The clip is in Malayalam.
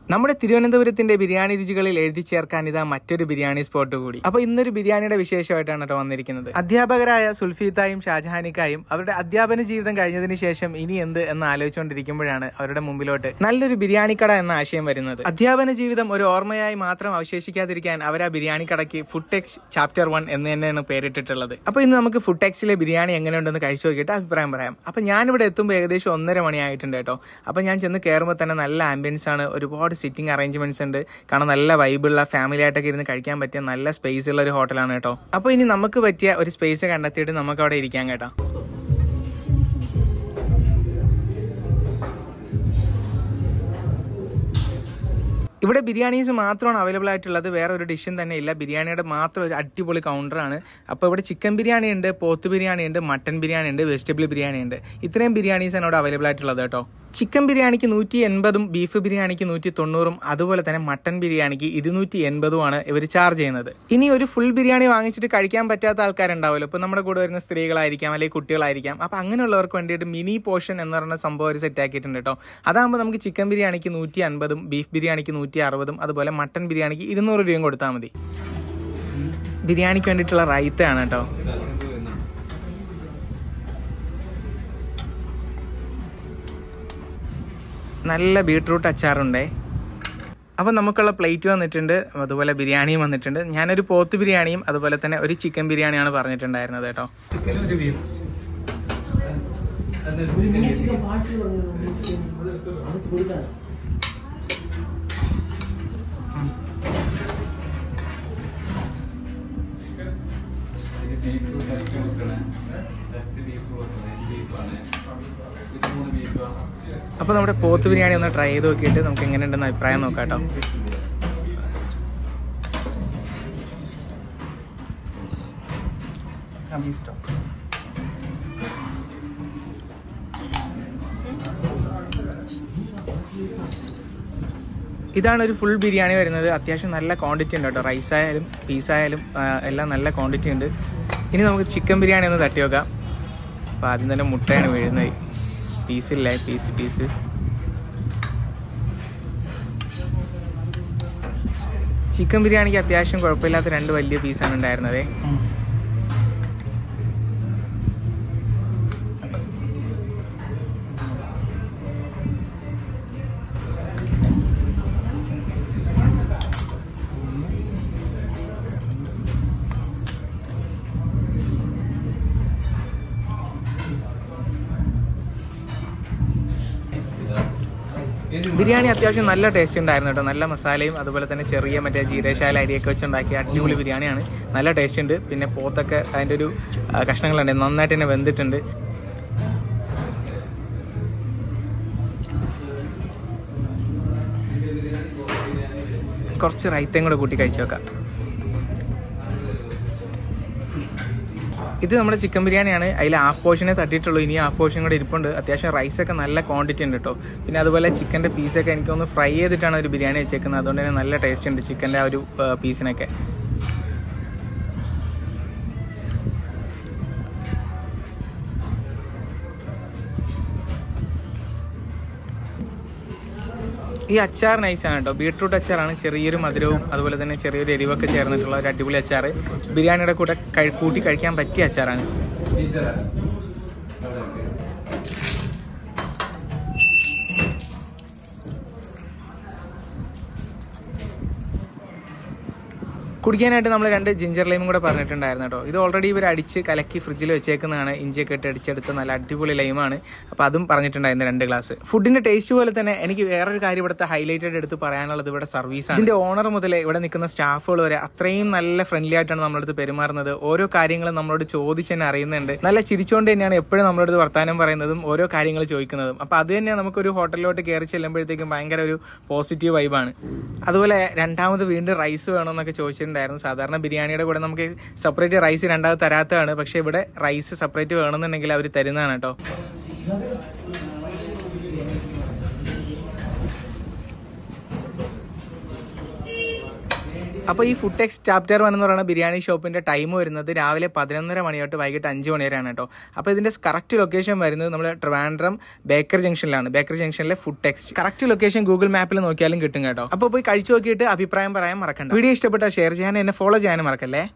നമ്മുടെ തിരുവനന്തപുരത്തിന്റെ ബിരിയാണി രുചികളിൽ എഴുതി ചേർക്കാൻ ഇതാ മറ്റൊരു ബിരിയാണി സ്പോട്ട് കൂടി അപ്പൊ ഇന്നൊരു ബിരിയാണിയുടെ വിശേഷമായിട്ടാണ് കേട്ടോ വന്നിരിക്കുന്നത് അധ്യാപകരായ സുൽഫീത്തായും ഷാജഹാനിക്കായും അവരുടെ അധ്യാപന ജീവിതം കഴിഞ്ഞതിന് ശേഷം ഇനി എന്ത് എന്ന് ആലോചിച്ചുകൊണ്ടിരിക്കുമ്പോഴാണ് അവരുടെ മുമ്പിലോട്ട് നല്ലൊരു ബിരിയാണി കട എന്ന ആശയം വരുന്നത് അധ്യാപന ജീവിതം ഒരു ഓർമ്മയായി മാത്രം അവശേഷിക്കാതിരിക്കാൻ അവർ ആ ബിരിയാണി കടയ്ക്ക് ഫുഡ് ടെക്സ് ചാപ്റ്റർ വൺ എന്ന് തന്നെയാണ് പേരിട്ടിട്ടുള്ളത് അപ്പൊ ഇന്ന് നമുക്ക് ഫുഡ് ടെക്സിലെ ബിരിയാണി എങ്ങനെയുണ്ടെന്ന് കഴിച്ചു നോക്കിയിട്ട് അഭിപ്രായം പറയാം അപ്പൊ ഞാനിവിടെ എത്തുമ്പോൾ ഏകദേശം ഒന്നര മണിയായിട്ടുണ്ട് കേട്ടോ അപ്പൊ ഞാൻ ചെന്ന് കയറുമ്പോൾ തന്നെ നല്ല ആംബിയൻസ് ആണ് ഒരുപാട് സിറ്റിംഗ് അറേഞ്ച്മെന്റ്സ് ഉണ്ട് കാരണം നല്ല വൈബുള്ള ഫാമിലി ആയിട്ടൊക്കെ ഇരുന്ന് കഴിക്കാൻ പറ്റിയ നല്ല സ്പേസ് ഉള്ള ഒരു ഹോട്ടലാണ് കേട്ടോ അപ്പോൾ ഇനി നമുക്ക് പറ്റിയ ഒരു സ്പേസ് കണ്ടെത്തിയിട്ട് നമുക്ക് അവിടെ ഇരിക്കാം കേട്ടോ ഇവിടെ ബിരിയാണീസ് മാത്രമാണ് അവൈലബിൾ ആയിട്ടുള്ളത് വേറെ ഒരു ഡിഷും തന്നെ ഇല്ല ബിരിയാണിയുടെ മാത്രം ഒരു അടിപൊളി കൗണ്ടറാണ് അപ്പോൾ ഇവിടെ ചിക്കൻ ബിരിയാണി ഉണ്ട് പോത്ത് ബിരിയാണി ഉണ്ട് മട്ടൻ ബിരിയാണി ഉണ്ട് വെജിറ്റബിൾ ബിരിയാണി ഉണ്ട് ഇത്രയും ബിരിയാണീസാണ് ഇവിടെ അവൈലബിൾ ആയിട്ടുള്ളത് കേട്ടോ ചിക്കൻ ബിരിയാണിക്ക് നൂറ്റി എൺപതും ബീഫ് ബിരിയാണിക്ക് നൂറ്റി തൊണ്ണൂറും അതുപോലെ തന്നെ മട്ടൻ ബിരിയാണിക്ക് ഇരുന്നൂറ്റി എൺപതുമാണ് ഇവർ ചാർജ് ചെയ്യുന്നത് ഇനി ഒരു ഫുൾ ബിരിയാണി വാങ്ങിച്ചിട്ട് കഴിക്കാൻ പറ്റാത്ത ആൾക്കാരുണ്ടാവുമല്ലോ ഇപ്പോൾ നമ്മുടെ കൂടെ വരുന്ന സ്ത്രീകളായിരിക്കാം അല്ലെങ്കിൽ കുട്ടികളായിരിക്കാം അപ്പോൾ അങ്ങനെയുള്ളവർക്ക് വേണ്ടിയിട്ട് മിനി പോർഷൻ എന്ന് പറയുന്ന സംഭവം ഒരു സെറ്റ് ആക്കിയിട്ടുണ്ട് കേട്ടോ അതാകുമ്പോൾ നമുക്ക് ചിക്കൻ ബിരിയാണിക്ക് നൂറ്റി അൻപതും ബീഫ് ബിരിയാണിക്ക് നൂറ്റി അറുപതും അതുപോലെ മട്ടൻ ബിരിയാണിക്ക് ഇരുന്നൂറ് രൂപയും കൊടുത്താൽ മതി ബിരിയാണിക്ക് വേണ്ടിയിട്ടുള്ള റൈത്താണ് കേട്ടോ നല്ല ബീട്രൂട്ട് അച്ചാറുണ്ടേ അപ്പം നമുക്കുള്ള പ്ലേറ്റ് വന്നിട്ടുണ്ട് അതുപോലെ ബിരിയാണിയും വന്നിട്ടുണ്ട് ഞാനൊരു പോത്ത് ബിരിയാണിയും അതുപോലെ തന്നെ ഒരു ചിക്കൻ ബിരിയാണിയാണ് പറഞ്ഞിട്ടുണ്ടായിരുന്നത് കേട്ടോ അപ്പോൾ നമ്മുടെ പോത്ത് ബിരിയാണി ഒന്ന് ട്രൈ ചെയ്ത് നോക്കിയിട്ട് നമുക്ക് എങ്ങനെയുണ്ടെന്ന് അഭിപ്രായം നോക്കാം കേട്ടോ ഇതാണ് ഒരു ഫുൾ ബിരിയാണി വരുന്നത് അത്യാവശ്യം നല്ല ക്വാണ്ടിറ്റി ഉണ്ട് കേട്ടോ റൈസ് ആയാലും പീസ് ആയാലും ആ, എല്ലാം നല്ല ക്വാണ്ടിറ്റി ഉണ്ട് ഇനി നമുക്ക് ചിക്കൻ ബിരിയാണി ഒന്ന് തട്ടി വെക്കാം അപ്പോൾ ആദ്യം തന്നെ മുട്ടയാണ് വീഴുന്നത് പീസില്ലേ പീസ് പീസ് ചിക്കൻ ബിരിയാണിക്ക് അത്യാവശ്യം കുഴപ്പമില്ലാത്ത രണ്ട് വലിയ പീസാണ് ഉണ്ടായിരുന്നത് ബിരിയാണി അത്യാവശ്യം നല്ല ടേസ്റ്റ് ഉണ്ടായിരുന്നു കേട്ടോ നല്ല മസാലയും അതുപോലെ തന്നെ ചെറിയ മറ്റേ ജീരശാല അരിയൊക്കെ വെച്ചുണ്ടാക്കിയ അടിപൊളി ബിരിയാണിയാണ് നല്ല ടേസ്റ്റ് ഉണ്ട് പിന്നെ പോത്തൊക്കെ അതിൻ്റെ ഒരു ആ, കഷ്ണങ്ങളുണ്ട് നന്നായിട്ട് തന്നെ വെന്തിട്ടുണ്ട് കുറച്ച് റൈത്തയും കൂടെ കൂട്ടി കഴിച്ചു നോക്കാം ഇത് നമ്മുടെ ചിക്കൻ ബിരിയാണിയാണ് അതിൽ ഹാഫ് പോർഷനെ തട്ടിയിട്ടുള്ളൂ ഇനി ഹാഫ് പോർഷൻ കൂടെ ഇരിപ്പുണ്ട് അത്യാവശ്യം റൈസൊക്കെ നല്ല ക്വാണ്ടിറ്റി ഉണ്ട് കേട്ടോ പിന്നെ അതുപോലെ ചിക്കൻ്റെ പീസൊക്കെ എനിക്കൊന്ന് ഫ്രൈ ചെയ്തിട്ടാണ് ഒരു ബിരിയാണി വെച്ചേക്കുന്നത് അതുകൊണ്ട് തന്നെ നല്ല ടേസ്റ്റ് ഉണ്ട് ചിക്കൻ്റെ ആ ഒരു ആ, പീസിനൊക്കെ ഈ അച്ചാർ നൈസാണ് കേട്ടോ ബീട്രൂട്ട് അച്ചാറാണ് ചെറിയൊരു മധുരവും അതുപോലെ തന്നെ ചെറിയൊരു എരിവൊക്കെ ചേർന്നിട്ടുള്ള ഒരു അടിപൊളി അച്ചാർ ബിരിയാണിയുടെ കൂടെ കഴി- കൂട്ടി കഴിക്കാൻ പറ്റിയ അച്ചാറാണ് കുടിക്കാനായിട്ട് നമ്മൾ രണ്ട് ജിഞ്ചർ ലൈമും കൂടെ പറഞ്ഞിട്ടുണ്ടായിരുന്നു കേട്ടോ ഇത് ഓൾറെഡി ഇവർ അടിച്ച് കലക്കി ഫ്രിഡ്ജിൽ വെച്ചേക്കുന്നതാണ് ഇഞ്ചിയൊക്കെ ഇട്ട് അടിച്ചെടുത്ത നല്ല അടിപൊളി ലൈമാണ് അപ്പോൾ അതും പറഞ്ഞിട്ടുണ്ടായിരുന്നു രണ്ട് ഗ്ലാസ് ഫുഡിന്റെ ടേസ്റ്റ് പോലെ തന്നെ എനിക്ക് വേറൊരു കാര്യം ഇവിടുത്തെ ഹൈലൈറ്റഡ് എടുത്ത് പറയാനുള്ളത് ഇവിടെ സർവീസ് ഇതിന്റെ ഓണർ മുതലേ ഇവിടെ നിൽക്കുന്ന സ്റ്റാഫുകൾ വരെ അത്രയും നല്ല ഫ്രണ്ട്ലി ആയിട്ടാണ് നമ്മളടുത്ത് പെരുമാറുന്നത് ഓരോ കാര്യങ്ങളും നമ്മളോട് ചോദിച്ച് തന്നെ അറിയുന്നുണ്ട് നല്ല ചിരിച്ചുകൊണ്ട് തന്നെയാണ് എപ്പോഴും നമ്മളടുത്ത് വർത്താനം പറയുന്നതും ഓരോ കാര്യങ്ങൾ ചോദിക്കുന്നതും അപ്പോൾ അത് തന്നെ നമുക്കൊരു ഹോട്ടലിലോട്ട് കയറി ചെല്ലുമ്പോഴത്തേക്കും ഭയങ്കര ഒരു പോസിറ്റീവ് വൈബാണ് അതുപോലെ രണ്ടാമത് വീണ്ടും റൈസ് വേണമെന്നൊക്കെ ചോദിച്ചിട്ടുണ്ടായിരുന്നു സാധാരണ ബിരിയാണിയുടെ കൂടെ നമുക്ക് സെപ്പറേറ്റ് റൈസ് രണ്ടാമത് തരാത്തതാണ് പക്ഷേ ഇവിടെ റൈസ് സെപ്പറേറ്റ് വേണമെന്നുണ്ടെങ്കിൽ അവർ തരുന്നതാണ് കേട്ടോ അപ്പോൾ ഈ ഫുഡ് ടെക്സ് ചാപ്റ്റർ വൺ എന്ന് പറയുന്ന ബിരിയാണി ഷോപ്പിന്റെ ടൈം വരുന്നത് രാവിലെ പതിനൊന്നര മണി തൊട്ട് വൈകിട്ട് അഞ്ച് മണി വരെയാണ് കേട്ടോ അപ്പോൾ ഇതിന്റെ കറക്റ്റ് ലൊക്കേഷൻ വരുന്നത് നമ്മുടെ ട്രിവാൻഡ്രം ബേക്കർ ജംഗ്ഷനിലാണ് ബേക്കർ ജംഗ്ഷനിലെ food text correct location Google മാപ്പിൽ നോക്കിയാലും കിട്ടും കേട്ടോ അപ്പോൾ പോയി കഴിച്ചു നോക്കിയിട്ട് അഭിപ്രായം പറയാൻ മറക്കണ്ട വീഡിയോ ഇഷ്ടപ്പെട്ടാൽ ഷെയർ ചെയ്യാനും എന്നെ ഫോളോ ചെയ്യാനും മറക്കല്ലേ